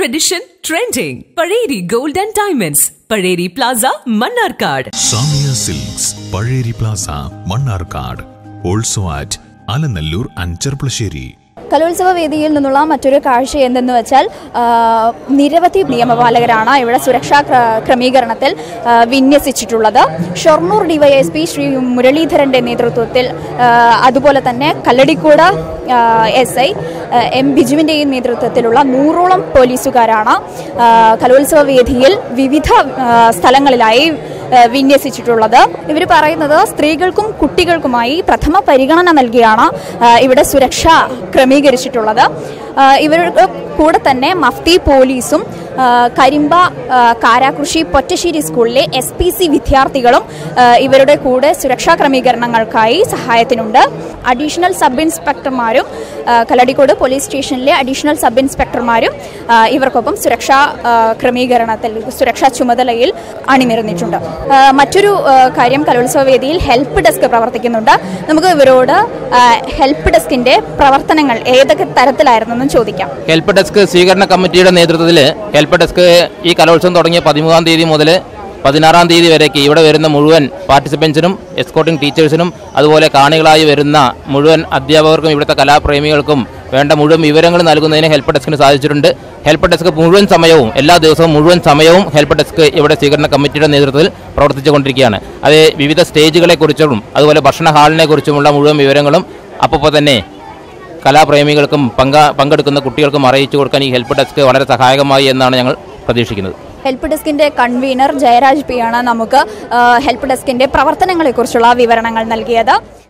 tradition trending. Pareri Gold and Diamonds, Pareri Plaza, Mannarkad. Samiya silks Pazheri plaza Mannarkkad also at Alanallur and Cherpulassery കലോത്സവ വേദിയിൽ നിന്നുള്ള മറ്റൊരു കാഴ്ച എന്തെന്ന് വെച്ചാൽ ആ, നിരവധി നിയമപാലകരാണ് ഇവിടെ സുരക്ഷാ ക്ര- ക്രമീകരണത്തിൽ ആ, വിന്യസിച്ചിട്ടുള്ളത് ഷൊർണൂർ ഡിവൈഎസ്പി ശ്രീ മുരളീധരന്റെ നേതൃത്വത്തിൽ ആ, അതുപോലെ തന്നെ കല്ലടിക്കോട് എസ് ഐ എം ബിജുവിൻ്റെയും നേതൃത്വത്തിലുള്ള നൂറോളം പോലീസുകാരാണ് ആ, കലോത്സവ വേദിയിൽ വിവിധ ആ, സ്ഥലങ്ങളിലായി ആ, വിന്യസിച്ചിട്ടുള്ളത് ഇവർ പറയുന്നത് സ്ത്രീകൾക്കും കുട്ടികൾക്കുമായി പ്രഥമ പരിഗണന നൽകിയാണ് ആ, ഇവിടെ സുരക്ഷ ക്രമീകരിച്ചിട്ടുള്ളത് ആ, ഇവരുടെ കൂടെ തന്നെ മഫ്തി പോലീസും ആ, കരിമ്പ ആ, കാരാകൃഷി പൊറ്റശ്ശേരി സ്കൂളിലെ എസ് പി സി വിദ്യാർത്ഥികളും ആ, ഇവരുടെ കൂടെ സുരക്ഷാ ക്രമീകരണങ്ങൾക്കായി സഹായത്തിനുണ്ട് അഡീഷണൽ സബ് ഇൻസ്പെക്ടർമാരും ആ, കല്ലടിക്കോട് പോലീസ് സ്റ്റേഷനിലെ അഡീഷണൽ സബ് ഇൻസ്പെക്ടർമാരും ആ, ഇവർക്കൊപ്പം സുരക്ഷാ ആ, ക്രമീകരണത്തിൽ സുരക്ഷാ ചുമതലയിൽ അണിനിരന്നിട്ടുണ്ട് ആ, മറ്റൊരു ആ, കാര്യം കലോത്സവ വേദിയിൽ ഹെൽപ്പ് ഡെസ്ക് പ്രവർത്തിക്കുന്നുണ്ട് നമുക്ക് ഇവരോട് ആ, ഹെൽപ്പ് ഡെസ്കിന്റെ പ്രവർത്തനങ്ങൾ ഏതൊക്കെ തരത്തിലായിരുന്നെന്നും ചോദിക്കാം ഹെൽപ്പ് ഡെസ്ക് സ്വീകരണ കമ്മിറ്റിയുടെ നേതൃത്വത്തിൽ ഹെൽപ്പ് ഡെസ്ക് ഈ കലോത്സവം തുടങ്ങിയ പതിമൂന്നാം തീയതി മുതൽ പതിനാറാം തീയതി വരേക്ക് ഇവിടെ വരുന്ന മുഴുവൻ പാർട്ടിസിപ്പൻസിനും എസ്കോട്ടിംഗ് ടീച്ചേഴ്സിനും അതുപോലെ കാണികളായി വരുന്ന മുഴുവൻ അധ്യാപകർക്കും ഇവിടുത്തെ കലാപ്രേമികൾക്കും വേണ്ട മുഴുവൻ വിവരങ്ങൾ നൽകുന്നതിന് ഹെൽപ്പ് ഡെസ്കിന് സാധിച്ചിട്ടുണ്ട് ഹെൽപ്പ് ഡെസ്ക് മുഴുവൻ സമയവും എല്ലാ ദിവസവും മുഴുവൻ സമയവും ഹെൽപ്പ് ഡെസ്ക് ഇവിടെ സ്വീകരണ കമ്മിറ്റിയുടെ നേതൃത്വത്തിൽ പ്രവർത്തിച്ചുകൊണ്ടിരിക്കുകയാണ് അത് വിവിധ സ്റ്റേജുകളെക്കുറിച്ചും അതുപോലെ ഭക്ഷണ ഹാളിനെ കുറിച്ചുമുള്ള മുഴുവൻ വിവരങ്ങളും അപ്പോൾ തന്നെ കലാപ്രേമികൾക്കും പങ്ക പങ്കെടുക്കുന്ന കുട്ടികൾക്കും അറിയിച്ചു കൊടുക്കാൻ ഈ ഹെൽപ്പ് ഡെസ്ക് വളരെ സഹായകമായി എന്നാണ് ഞങ്ങൾ പ്രതീക്ഷിക്കുന്നത് ഹെൽപ്പ് ഡെസ്കിന്റെ കൺവീനർ ജയരാജ് പി ആണ് നമുക്ക് ആ, ഹെൽപ്പ് ഡെസ്കിന്റെ പ്രവർത്തനങ്ങളെക്കുറിച്ചുള്ള വിവരണങ്ങൾ നൽകിയത്